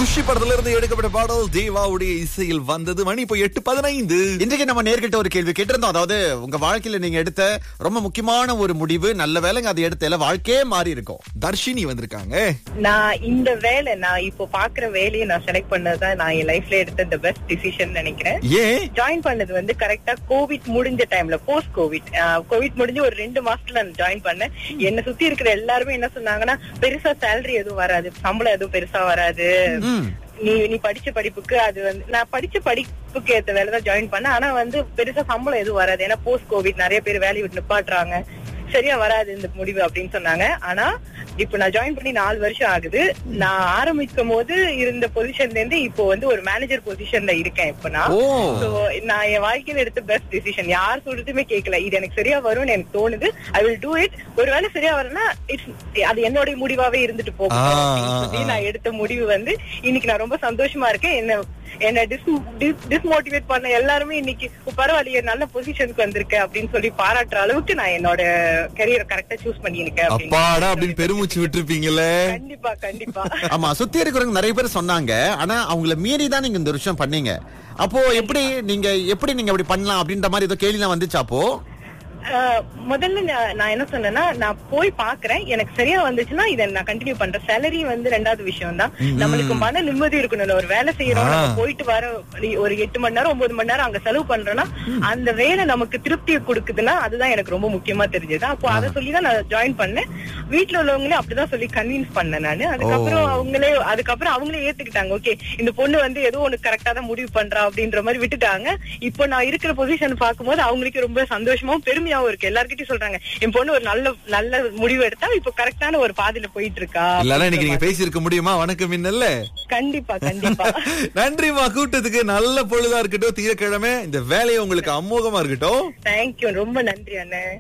குஷி படத்துல இருந்து எடுக்கப்பட்ட பாடல் தேவாவுடைய இசையில் வந்தது மணி இப்போ எட்டு பதினைந்து இன்றைக்கு நம்ம நேர்கிட்ட ஒரு கேள்வி கேட்டிருந்தோம் அதாவது உங்க வாழ்க்கையில நீங்க எடுத்த ரொம்ப முக்கியமான ஒரு முடிவு நல்ல வேலைங்க அதை எடுத்த வாழ்க்கையே மாறி இருக்கும் தர்ஷினி வந்திருக்காங்க நான் இந்த வேலை நான் இப்போ பாக்குற வேலையை நான் செலக்ட் பண்ணதுதான் நான் என் லைஃப்ல எடுத்த இந்த பெஸ்ட் டிசிஷன் நினைக்கிறேன் ஏன் ஜாயின் பண்ணது வந்து கரெக்டா கோவிட் முடிஞ்ச டைம்ல போஸ்ட் கோவிட் கோவிட் முடிஞ்சு ஒரு ரெண்டு மாசத்துல நான் ஜாயின் பண்ணேன் என்ன சுத்தி இருக்கிற எல்லாருமே என்ன சொன்னாங்கன்னா பெருசா சேலரி எதுவும் வராது சம்பளம் எதுவும் பெருசா வராது ம். நீ நீ படிச்ச படிப்புக்கு அது வந்து நான் படிச்ச படிப்புக்கு ஏத்த வேலை தான் ஜாயின் பண்ணேன் ஆனா வந்து பெருசா சம்பளம் எதுவும் வராது ஏன்னா போஸ்ட் கோவிட் நிறைய பேர் வேலையை விட்டு நிப்பாட்டுறாங்க சரியா வராது இந்த முடிவு அப்படின்னு சொன்னாங்க ஆனா இப்ப நான் ஜாயின் பண்ணி நாலு வருஷம் ஆகுது நான் ஆரம்பிக்கும் போது இருந்த பொசிஷன்ல இருந்து இப்போ வந்து ஒரு மேனேஜர் பொசிஷன்ல இருக்கேன் இப்ப நான் ஓ So, நான் என் வாழ்க்கையில எடுத்த பெஸ்ட் டிசிஷன் யார் சொல்றதுமே கேட்கல இது எனக்கு சரியா வரும்னு எனக்கு தோணுது ஐ வில் டூ இட் ஒருவேளை சரியா வரனா இட்ஸ் அது என்னோட முடிவாவே இருந்துட்டு போகும் ஆ, அப்படின்னு ஆ, சொல்லி ஆ. நான் எடுத்த முடிவு வந்து இன்னைக்கு நான் ரொம்ப சந்தோஷமா இருக்கேன் என்ன என்ன டிஸ்மோட்டிவேட் பண்ண எல்லாருமே இன்னைக்கு பரவாயில்லையே நல்ல பொசிஷனுக்கு வந்திருக்கேன் அப்படின்னு சொல்லி பாராட்டுற அளவுக்கு நான் என்னோட கரியரை கரெக்டா சூஸ் பண்ணியிருக்கேன் அப்படின்னு அப்பாடா அப்படின்னு பெருமூச்சு விட்டுருப்பீங்கல்ல கண்டிப்பா கண்டிப்பா ஆமா சுத்தி இருக்கிறவங்க நிறைய பேர் சொன்னாங்க ஆனா அவங்கள மீறி தான் நீங்க இந்த விஷயம் பண்ணீங்க அப்போ எப்படி நீங்க எப்படி நீங்க அப்படி பண்ணலாம் அப்படின்ற மாதிரி ஏதோ கேள்விலாம் வந்துச்சு அப்போ ஆஹ் முதல்ல நான் நான் என்ன சொன்னேன்னா நான் போய் பாக்குறேன் எனக்கு சரியா வந்துச்சுன்னா இதை நான் கண்டினியூ பண்றேன் சேலரி வந்து ரெண்டாவது விஷயம் தான் நம்மளுக்கு மன நிம்மதி இருக்கணும் ஒரு வேலை செய்யறோம் ஆ. நம்ம போயிட்டு வர ஒரு எட்டு மணி நேரம் ஒன்பது மணி நேரம் அங்க செலவு பண்றோம்னா அந்த வேலை நமக்கு திருப்தியை கொடுக்குதுன்னா அதுதான் எனக்கு ரொம்ப முக்கியமா தெரிஞ்சது அப்போ அதை சொல்லி தான் நான் ஜாயின் பண்ணேன் வீட்டுல உள்ளவங்களே அப்படிதான் சொல்லி கன்வின்ஸ் பண்ணேன் நானு அதுக்கப்புறம் அவங்களே அதுக்கப்புறம் அவங்களே ஏத்துக்கிட்டாங்க ஓகே இந்த பொண்ணு வந்து ஏதோ ஒண்ணு கரெக்டா தான் முடிவு பண்றா அப்படின்ற மாதிரி விட்டுட்டாங்க இப்போ நான் இருக்கிற பொசிஷன் பார்க்கும்போது அவங்களுக்கு ரொம்ப சந்தோஷமாவும் பெருமையாவும் இருக்கு எல்லார்கிட்டயும் சொல்றாங்க என் பொண்ணு ஒரு நல்ல நல்ல முடிவு எடுத்தா இப்போ கரெக்டான ஒரு பாதையில போயிட்டு இருக்கா இல்லன்னா இன்னைக்கு நீங்க பேசியிருக்க முடியுமா வணக்கம் மின்னல்ல கண்டிப்பா கண்டிப்பா நன்றிமா கூட்டத்துக்கு நல்ல பொழுதா இருக்கட்டும் தீரக்கிழமை இந்த வேலையை உங்களுக்கு அமோகமா இருக்கட்டும் தேங்க்யூ ரொம்ப நன்றி அண்ணே